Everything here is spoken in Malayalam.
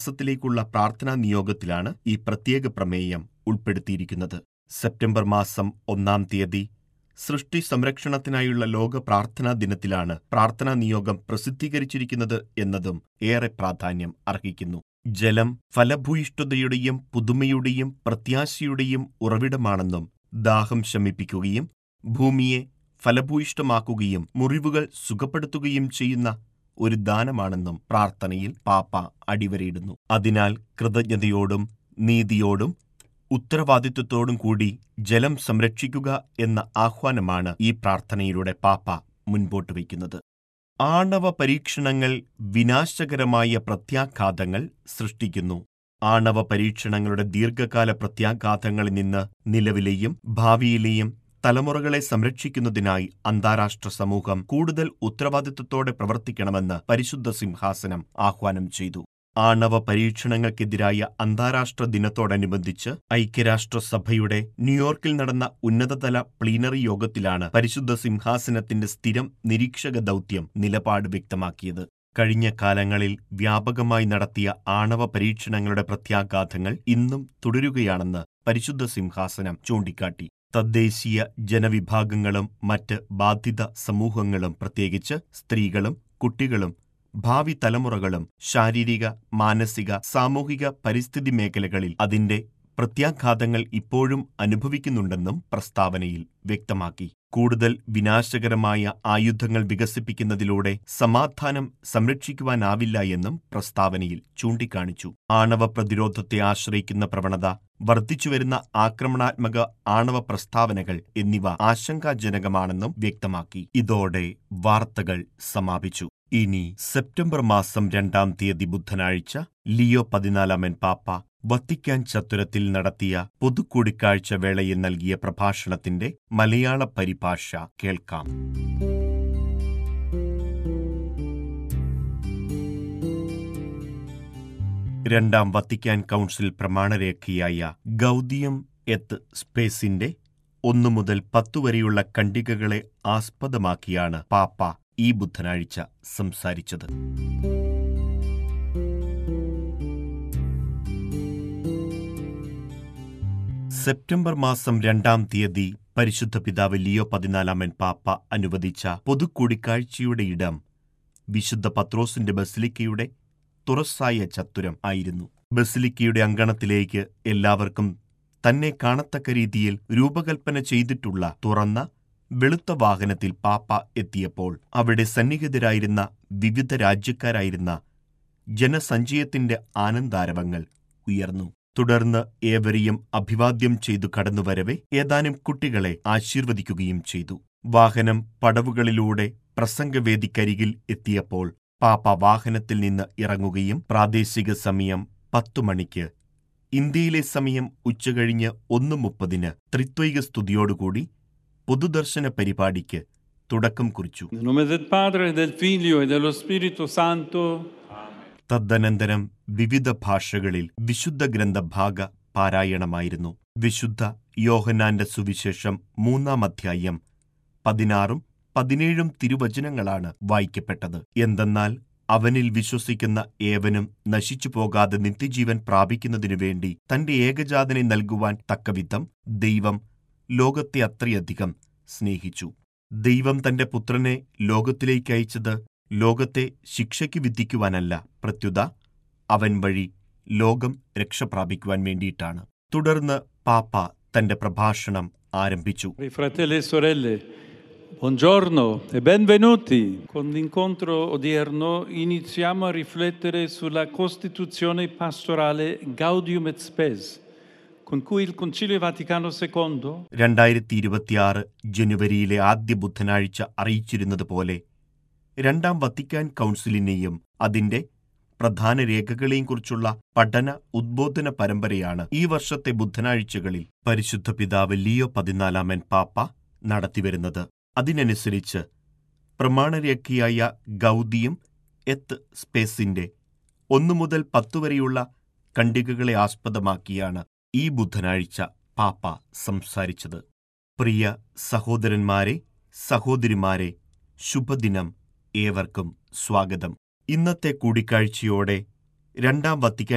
മാസത്തിലേക്കുള്ള പ്രാർത്ഥനാ നിയോഗത്തിലാണ് ഈ പ്രത്യേക പ്രമേയം ഉൾപ്പെടുത്തിയിരിക്കുന്നത് സെപ്റ്റംബർ മാസം ഒന്നാം തീയതി സൃഷ്ടി സംരക്ഷണത്തിനായുള്ള ലോക പ്രാർത്ഥനാ ദിനത്തിലാണ് പ്രാർത്ഥനാ നിയോഗം പ്രസിദ്ധീകരിച്ചിരിക്കുന്നത് എന്നതും ഏറെ പ്രാധാന്യം അർഹിക്കുന്നു ജലം ഫലഭൂയിഷ്ഠതയുടെയും പുതുമയുടെയും പ്രത്യാശയുടെയും ഉറവിടമാണെന്നും ദാഹം ശമിപ്പിക്കുകയും ഭൂമിയെ ഫലഭൂയിഷ്ഠമാക്കുകയും മുറിവുകൾ സുഖപ്പെടുത്തുകയും ചെയ്യുന്ന ഒരു ദാനമാണെന്നും പ്രാർത്ഥനയിൽ പാപ്പ അടിവരയിടുന്നു അതിനാൽ കൃതജ്ഞതയോടും നീതിയോടും ഉത്തരവാദിത്വത്തോടും കൂടി ജലം സംരക്ഷിക്കുക എന്ന ആഹ്വാനമാണ് ഈ പ്രാർത്ഥനയിലൂടെ പാപ്പ മുൻപോട്ട് വയ്ക്കുന്നത് ആണവ പരീക്ഷണങ്ങൾ വിനാശകരമായ പ്രത്യാഘാതങ്ങൾ സൃഷ്ടിക്കുന്നു ആണവ പരീക്ഷണങ്ങളുടെ ദീർഘകാല പ്രത്യാഘാതങ്ങളിൽ നിന്ന് നിലവിലെയും ഭാവിയിലെയും തലമുറകളെ സംരക്ഷിക്കുന്നതിനായി അന്താരാഷ്ട്ര സമൂഹം കൂടുതൽ ഉത്തരവാദിത്വത്തോടെ പ്രവർത്തിക്കണമെന്ന് പരിശുദ്ധ സിംഹാസനം ആഹ്വാനം ചെയ്തു ആണവ പരീക്ഷണങ്ങൾക്കെതിരായ അന്താരാഷ്ട്ര ദിനത്തോടനുബന്ധിച്ച് ഐക്യരാഷ്ട്രസഭയുടെ ന്യൂയോർക്കിൽ നടന്ന ഉന്നതതല പ്ലീനറി യോഗത്തിലാണ് പരിശുദ്ധ സിംഹാസനത്തിന്റെ സ്ഥിരം നിരീക്ഷക ദൗത്യം നിലപാട് വ്യക്തമാക്കിയത് കഴിഞ്ഞ കാലങ്ങളിൽ വ്യാപകമായി നടത്തിയ ആണവ പരീക്ഷണങ്ങളുടെ പ്രത്യാഘാതങ്ങൾ ഇന്നും തുടരുകയാണെന്ന് പരിശുദ്ധ സിംഹാസനം ചൂണ്ടിക്കാട്ടി തദ്ദേശീയ ജനവിഭാഗങ്ങളും മറ്റ് ബാധിത സമൂഹങ്ങളും പ്രത്യേകിച്ച് സ്ത്രീകളും കുട്ടികളും ഭാവി തലമുറകളും ശാരീരിക മാനസിക സാമൂഹിക പരിസ്ഥിതി മേഖലകളിൽ അതിന്റെ പ്രത്യാഘാതങ്ങൾ ഇപ്പോഴും അനുഭവിക്കുന്നുണ്ടെന്നും പ്രസ്താവനയിൽ വ്യക്തമാക്കി കൂടുതൽ വിനാശകരമായ ആയുധങ്ങൾ വികസിപ്പിക്കുന്നതിലൂടെ സമാധാനം സംരക്ഷിക്കുവാനാവില്ല എന്നും പ്രസ്താവനയിൽ ചൂണ്ടിക്കാണിച്ചു ആണവ പ്രതിരോധത്തെ ആശ്രയിക്കുന്ന പ്രവണത വർദ്ധിച്ചുവരുന്ന ആക്രമണാത്മക ആണവ പ്രസ്താവനകൾ എന്നിവ ആശങ്കാജനകമാണെന്നും വ്യക്തമാക്കി ഇതോടെ വാർത്തകൾ സമാപിച്ചു ഇനി സെപ്റ്റംബർ മാസം രണ്ടാം തീയതി ബുധനാഴ്ച ലിയോ പതിനാലാമൻ പാപ്പ വത്തിക്കാൻ ചത്തുരത്തിൽ നടത്തിയ പൊതുകൂടിക്കാഴ്ച വേളയിൽ നൽകിയ പ്രഭാഷണത്തിന്റെ മലയാള പരിഭാഷ കേൾക്കാം രണ്ടാം വത്തിക്കാൻ കൗൺസിൽ പ്രമാണരേഖയായ ഗൗദിയം എത്ത് സ്പേസിന്റെ ഒന്നു മുതൽ പത്തു വരെയുള്ള ഖണ്ഡികകളെ ആസ്പദമാക്കിയാണ് പാപ്പ ഈ ബുധനാഴ്ച സംസാരിച്ചത് സെപ്റ്റംബർ മാസം രണ്ടാം തീയതി പരിശുദ്ധ പിതാവ് ലിയോ പതിനാലാമൻ പാപ്പ അനുവദിച്ച പൊതുകൂടിക്കാഴ്ചയുടെ ഇടം വിശുദ്ധ പത്രോസിന്റെ ബസിലിക്കയുടെ തുറസായ ചത്തുരം ആയിരുന്നു ബസിലിക്കയുടെ അങ്കണത്തിലേക്ക് എല്ലാവർക്കും തന്നെ കാണത്തക്ക രീതിയിൽ രൂപകൽപ്പന ചെയ്തിട്ടുള്ള തുറന്ന വെളുത്ത വാഹനത്തിൽ പാപ്പ എത്തിയപ്പോൾ അവിടെ സന്നിഹിതരായിരുന്ന വിവിധ രാജ്യക്കാരായിരുന്ന ജനസഞ്ചയത്തിന്റെ ആനന്ദാരവങ്ങൾ ഉയർന്നു തുടർന്ന് ഏവരെയും അഭിവാദ്യം ചെയ്തു കടന്നുവരവെ ഏതാനും കുട്ടികളെ ആശീർവദിക്കുകയും ചെയ്തു വാഹനം പടവുകളിലൂടെ പ്രസംഗവേദിക്കരികിൽ എത്തിയപ്പോൾ പാപ്പ വാഹനത്തിൽ നിന്ന് ഇറങ്ങുകയും പ്രാദേശിക സമയം പത്തു മണിക്ക് ഇന്ത്യയിലെ സമയം ഉച്ചകഴിഞ്ഞ് ഒന്ന് മുപ്പതിന് ത്രിത്വൈക സ്തുതിയോടുകൂടി പൊതുദർശന പരിപാടിക്ക് തുടക്കം കുറിച്ചു Nel nome del Padre, del Figlio e dello Spirito Santo. തദ്ദനന്തരം വിവിധ ഭാഷകളിൽ വിശുദ്ധ ഗ്രന്ഥഭാഗ പാരായണമായിരുന്നു വിശുദ്ധ യോഹനാന്റെ സുവിശേഷം മൂന്നാം അധ്യായം പതിനാറും പതിനേഴും തിരുവചനങ്ങളാണ് വായിക്കപ്പെട്ടത് എന്തെന്നാൽ അവനിൽ വിശ്വസിക്കുന്ന ഏവനും നശിച്ചു പോകാതെ നിത്യജീവൻ പ്രാപിക്കുന്നതിനു വേണ്ടി തന്റെ ഏകജാതനെ നൽകുവാൻ തക്കവിധം ദൈവം ലോകത്തെ അത്രയധികം സ്നേഹിച്ചു ദൈവം തന്റെ പുത്രനെ ലോകത്തിലേക്ക് അയച്ചത് ലോകത്തെ ശിക്ഷയ്ക്ക് വിധിക്കുവാനല്ല പ്രത്യുത അവൻ വഴി ലോകം രക്ഷ പ്രാപിക്കുവാൻ വേണ്ടിയിട്ടാണ് തുടർന്ന് പാപ്പ തന്റെ പ്രഭാഷണം ആരംഭിച്ചു Cari fratelli e sorelle, buongiorno e benvenuti. Con l'incontro odierno iniziamo a riflettere sulla Costituzione pastorale Gaudium et Spes, con cui il Concilio Vaticano II രണ്ടായിരത്തി ഇരുപത്തിയാറ് ജനുവരിയിലെ ആദ്യ ബുധനാഴ്ച അറിയിച്ചിരുന്നതുപോലെ രണ്ടാം വത്തിക്കാൻ കൗൺസിലിനെയും അതിന്റെ പ്രധാന രേഖകളെയും കുറിച്ചുള്ള പഠന ഉദ്ബോധന പരമ്പരയാണ് ഈ വർഷത്തെ ബുധനാഴ്ചകളിൽ പരിശുദ്ധ പിതാവ് ലിയോ പതിനാലാമൻ പാപ്പ നടത്തിവരുന്നത് അതിനനുസരിച്ച് പ്രമാണരേഖയായ ഗൗദിയും എത്ത് സ്പേസിന്റെ ഒന്നു മുതൽ പത്തു വരെയുള്ള ഖണ്ഡികകളെ ആസ്പദമാക്കിയാണ് ഈ ബുധനാഴ്ച പാപ്പ സംസാരിച്ചത് പ്രിയ സഹോദരന്മാരെ സഹോദരിമാരെ ശുഭദിനം ഏവർക്കും സ്വാഗതം ഇന്നത്തെ കൂടിക്കാഴ്ചയോടെ രണ്ടാം വത്തിക്കാൻ